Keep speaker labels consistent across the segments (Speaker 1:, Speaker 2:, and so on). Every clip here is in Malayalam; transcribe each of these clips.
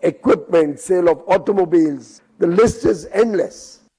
Speaker 1: equipment, sale of automobiles. The list is endless.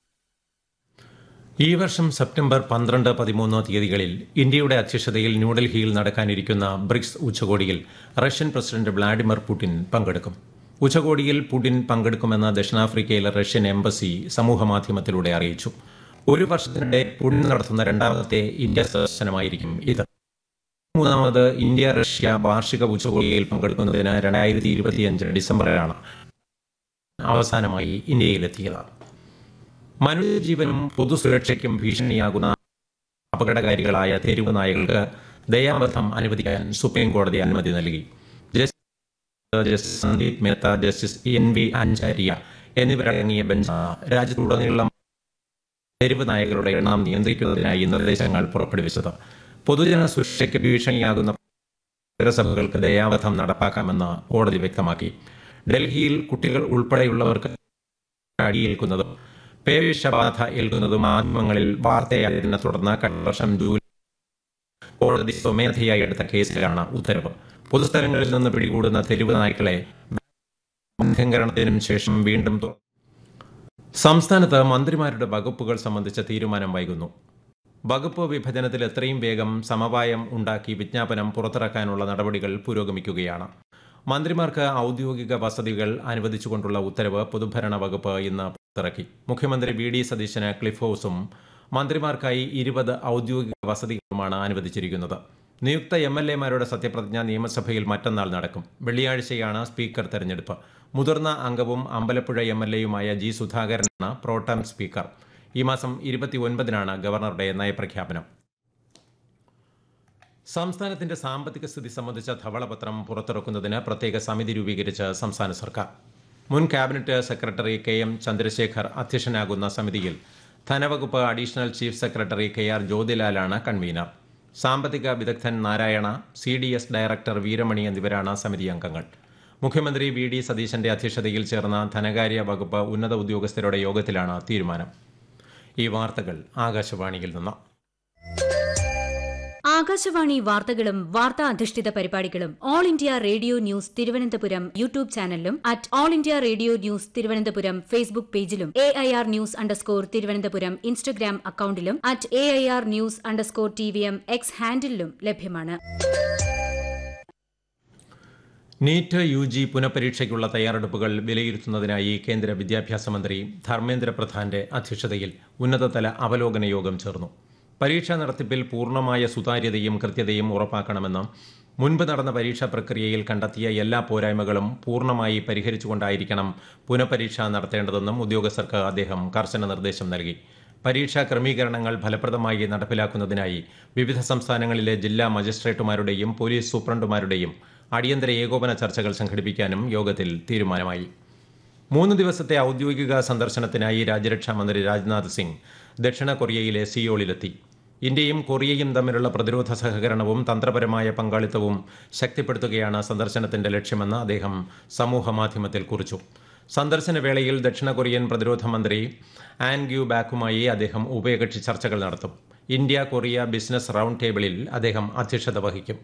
Speaker 2: ഈ വർഷം സെപ്റ്റംബർ പന്ത്രണ്ട് പതിമൂന്ന് തീയതികളിൽ ഇന്ത്യയുടെ അധ്യക്ഷതയിൽ ന്യൂഡൽഹിയിൽ നടക്കാനിരിക്കുന്ന ബ്രിക്സ് ഉച്ചകോടിയിൽ റഷ്യൻ പ്രസിഡന്റ് വ്ളാഡിമിർ പുടിൻ പങ്കെടുക്കും ഉച്ചകോടിയിൽ പുടിൻ പങ്കെടുക്കുമെന്ന് ദക്ഷിണാഫ്രിക്കയിലെ റഷ്യൻ എംബസി സമൂഹമാധ്യമത്തിലൂടെ അറിയിച്ചു ഒരു വർഷത്തിനിടെ പുടിൻ നടത്തുന്ന രണ്ടാമത്തെ ഇന്ത്യ സന്ദർശനമായിരിക്കും ഇത് മൂന്നാമത് ഇന്ത്യ റഷ്യ വാർഷിക ഉച്ചകോടിയിൽ പങ്കെടുക്കുന്നതിന് രണ്ടായിരത്തി ഇരുപത്തിയഞ്ച് ഡിസംബറിലാണ് അവസാനമായി ഇന്ത്യയിലെത്തിയത് മനുഷ്യജീവനും പൊതുസുരക്ഷയ്ക്കും ഭീഷണിയാകുന്ന അപകടകാരികളായ തെരുവ് നായകൾക്ക് ദയാവധം അനുവദിക്കാൻ സുപ്രീം കോടതി അനുമതി നൽകി justice justice Sandeep Mehta justice N V Anjaria എന്നിവരടങ്ങിയ ബെഞ്ച് രാജ്യത്തുടനീളം തെരുവ് നായകളുടെ എണ്ണം നിയന്ത്രിക്കുന്നതിനായി നിർദ്ദേശങ്ങൾ പുറപ്പെടുവിച്ചത് പൊതുജന സുരക്ഷയ്ക്ക് ഭീഷണിയാകുന്ന നഗരസഭകൾക്ക് ദയാവധം നടപ്പാക്കാമെന്ന് കോടതി വ്യക്തമാക്കി ഡൽഹിയിൽ കുട്ടികൾ ഉൾപ്പെടെയുള്ളവർക്ക് അടിയേൽക്കുന്നതും പേവിഷബാധ ഏൽക്കുന്നതും മാധ്യമങ്ങളിൽ വാർത്തയായതിനെ തുടർന്ന് കഴിഞ്ഞ വർഷം ജൂലൈ കോടതി സ്വമേധയായി എടുത്ത കേസിലാണ് ഉത്തരവ് പൊതുസ്ഥലങ്ങളിൽ നിന്ന് പിടികൂടുന്ന തെരുവ് നായ്ക്കളെ ബന്ധീകരണത്തിനും ശേഷം വീണ്ടും തുറ- സംസ്ഥാനത്ത് മന്ത്രിമാരുടെ വകുപ്പുകൾ സംബന്ധിച്ച തീരുമാനം വൈകുന്നു വകുപ്പ് വിഭജനത്തിൽ എത്രയും വേഗം സമവായം ഉണ്ടാക്കി വിജ്ഞാപനം പുറത്തിറക്കാനുള്ള നടപടികൾ പുരോഗമിക്കുകയാണ് മന്ത്രിമാർക്ക് ഔദ്യോഗിക വസതികൾ അനുവദിച്ചുകൊണ്ടുള്ള ഉത്തരവ് പൊതുഭരണ വകുപ്പ് ഇന്ന് പുറത്തിറക്കി മുഖ്യമന്ത്രി വി ഡി സതീശന് ക്ലിഫ് ഹൌസും മന്ത്രിമാർക്കായി ഇരുപത് ഔദ്യോഗിക വസതികളുമാണ് അനുവദിച്ചിരിക്കുന്നത് നിയുക്ത എം എൽ എമാരുടെ സത്യപ്രതിജ്ഞ നിയമസഭയിൽ മറ്റന്നാൾ നടക്കും വെള്ളിയാഴ്ചയാണ് സ്പീക്കർ തെരഞ്ഞെടുപ്പ് മുതിർന്ന അംഗവും അമ്പലപ്പുഴ എം എൽ എയുമായ ജി സുധാകരനാണ് പ്രോട്ടം സ്പീക്കർ ഈ മാസം ഇരുപത്തിയൊൻപതിനാണ് ഗവർണറുടെ നയപ്രഖ്യാപനം സംസ്ഥാനത്തിന്റെ സാമ്പത്തിക സ്ഥിതി സംബന്ധിച്ച ധവളപത്രം പുറത്തിറക്കുന്നതിന് പ്രത്യേക സമിതി രൂപീകരിച്ച് സംസ്ഥാന സർക്കാർ മുൻ cabinet secretary K M Chandrasekhar അധ്യക്ഷനാകുന്ന സമിതിയിൽ ധനവകുപ്പ് additional chief secretary K R ജ്യോതിലാലാണ് കൺവീനർ സാമ്പത്തിക വിദഗ്ധൻ Narayana C D S director Veeramani എന്നിവരാണ് സമിതി അംഗങ്ങൾ മുഖ്യമന്ത്രി വി ഡി സതീശന്റെ അധ്യക്ഷതയിൽ ചേർന്ന ധനകാര്യ വകുപ്പ് ഉന്നത ഉദ്യോഗസ്ഥരുടെ യോഗത്തിലാണ് തീരുമാനം ഈ വാർത്തകൾ ആകാശവാണിയിൽ നിന്ന്
Speaker 3: ആകാശവാണി വാർത്തകളും വാർത്താ അധിഷ്ഠിത പരിപാടികളും all India radio news Thiruvananthapuram YouTube ചാനലിലും at all India radio news Thiruvananthapuram Facebook പേജിലും A I R news underscore Thiruvananthapuram Instagram അക്കൌണ്ടിലും at A I R news underscore T V M X ഹാൻഡിലും ലഭ്യമാണ്
Speaker 2: നീറ്റ് യു ജി പുനഃപരീക്ഷയ്ക്കുള്ള തയ്യാറെടുപ്പുകൾ വിലയിരുത്തുന്നതിനായി കേന്ദ്ര വിദ്യാഭ്യാസ മന്ത്രി ധർമ്മേന്ദ്ര പ്രധാന്റെ അധ്യക്ഷതയിൽ ഉന്നതതല അവലോകന യോഗം ചേർന്നു പരീക്ഷാ നടത്തിപ്പിൽ പൂർണ്ണമായ സുതാര്യതയും കൃത്യതയും ഉറപ്പാക്കണമെന്നും മുൻപ് നടന്ന പരീക്ഷാ പ്രക്രിയയിൽ കണ്ടെത്തിയ എല്ലാ പോരായ്മകളും പൂർണ്ണമായി പരിഹരിച്ചുകൊണ്ടായിരിക്കണം പുനഃപരീക്ഷ നടത്തേണ്ടതെന്നും ഉദ്യോഗസ്ഥർക്ക് അദ്ദേഹം കർശന നിർദ്ദേശം നൽകി പരീക്ഷാ ക്രമീകരണങ്ങൾ ഫലപ്രദമായി നടപ്പിലാക്കുന്നതിനായി വിവിധ സംസ്ഥാനങ്ങളിലെ ജില്ലാ മജിസ്ട്രേറ്റുമാരുടെയും പോലീസ് സൂപ്രണ്ടുമാരുടെയും അടിയന്തര ഏകോപന ചർച്ചകൾ സംഘടിപ്പിക്കാനും യോഗത്തിൽ തീരുമാനമായി മൂന്ന് ദിവസത്തെ ഔദ്യോഗിക സന്ദർശനത്തിനായി രാജ്യരക്ഷാ മന്ത്രി രാജ്നാഥ് സിംഗ് ദക്ഷിണ കൊറിയയിലെ സിയോളിലെത്തി ഇന്ത്യയും കൊറിയയും തമ്മിലുള്ള പ്രതിരോധ സഹകരണവും തന്ത്രപരമായ പങ്കാളിത്തവും ശക്തിപ്പെടുത്തുകയാണ് സന്ദർശനത്തിന്റെ ലക്ഷ്യമെന്ന് അദ്ദേഹം സമൂഹമാധ്യമത്തിൽ കുറിച്ചു സന്ദർശന വേളയിൽ ദക്ഷിണ കൊറിയൻ പ്രതിരോധ മന്ത്രി ആൻ ഗ്യു ബാക്കുമായി അദ്ദേഹം ഉഭയകക്ഷി ചർച്ചകൾ നടത്തും ഇന്ത്യ കൊറിയ ബിസിനസ് റൌണ്ട് ടേബിളിൽ അദ്ദേഹം അധ്യക്ഷത വഹിക്കും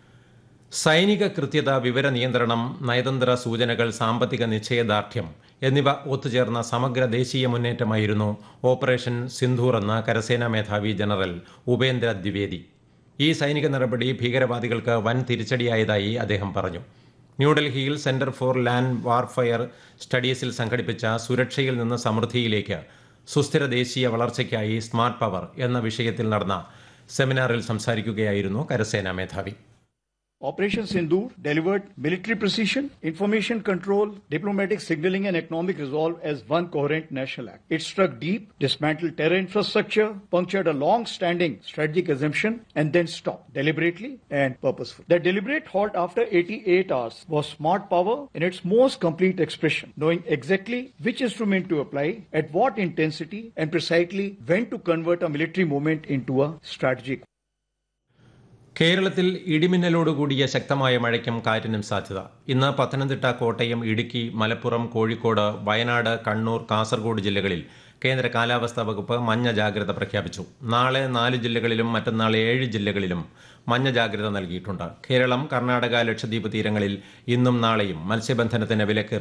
Speaker 2: സൈനിക കൃത്യത വിവര നിയന്ത്രണം നയതന്ത്ര സൂചനകൾ സാമ്പത്തിക നിശ്ചയദാർഢ്യം എന്നിവ ഒത്തുചേർന്ന സമഗ്ര ദേശീയ മുന്നേറ്റമായിരുന്നു ഓപ്പറേഷൻ സിന്ധൂർ എന്ന കരസേനാ മേധാവി ജനറൽ ഉപേന്ദ്ര ദ്വിവേദി ഈ സൈനിക നടപടി ഭീകരവാദികൾക്ക് വൻ തിരിച്ചടിയായതായി അദ്ദേഹം പറഞ്ഞു ന്യൂഡൽഹിയിൽ സെന്റർ ഫോർ ലാൻഡ് വാർഫയർ സ്റ്റഡീസിൽ സംഘടിപ്പിച്ച സുരക്ഷയിൽ നിന്ന് സമൃദ്ധിയിലേക്ക് സുസ്ഥിര ദേശീയ വളർച്ചയ്ക്കായി സ്മാർട്ട് പവർ എന്ന വിഷയത്തിൽ നടന്ന സെമിനാറിൽ സംസാരിക്കുകയായിരുന്നു കരസേനാ മേധാവി
Speaker 4: Operation Sindoor delivered military precision, information control, diplomatic signaling, and economic resolve as one coherent national act. It struck deep, dismantled terror infrastructure, punctured a long standing strategic assumption, and then stopped deliberately and purposefully. The deliberate halt after 88 hours was smart power in its most complete expression, knowing exactly which instrument to apply, at what intensity, and precisely when to convert a military movement into a strategic
Speaker 2: കേരളത്തിൽ ഇടിമിന്നലോടുകൂടിയ ശക്തമായ മഴയ്ക്കും കാറ്റിനും സാധ്യത ഇന്ന് പത്തനംതിട്ട കോട്ടയം ഇടുക്കി മലപ്പുറം കോഴിക്കോട് വയനാട് കണ്ണൂർ കാസർഗോഡ് ജില്ലകളിൽ കേന്ദ്ര കാലാവസ്ഥാ വകുപ്പ് മഞ്ഞ ജാഗ്രത പ്രഖ്യാപിച്ചു നാളെ നാല് ജില്ലകളിലും മറ്റന്നാൾ ഏഴ് ജില്ലകളിലും മഞ്ഞ ജാഗ്രത നൽകിയിട്ടുണ്ട് കേരളം കർണാടക ലക്ഷദ്വീപ് തീരങ്ങളിൽ ഇന്നും നാളെയും മത്സ്യബന്ധനത്തിന് വിലക്ക്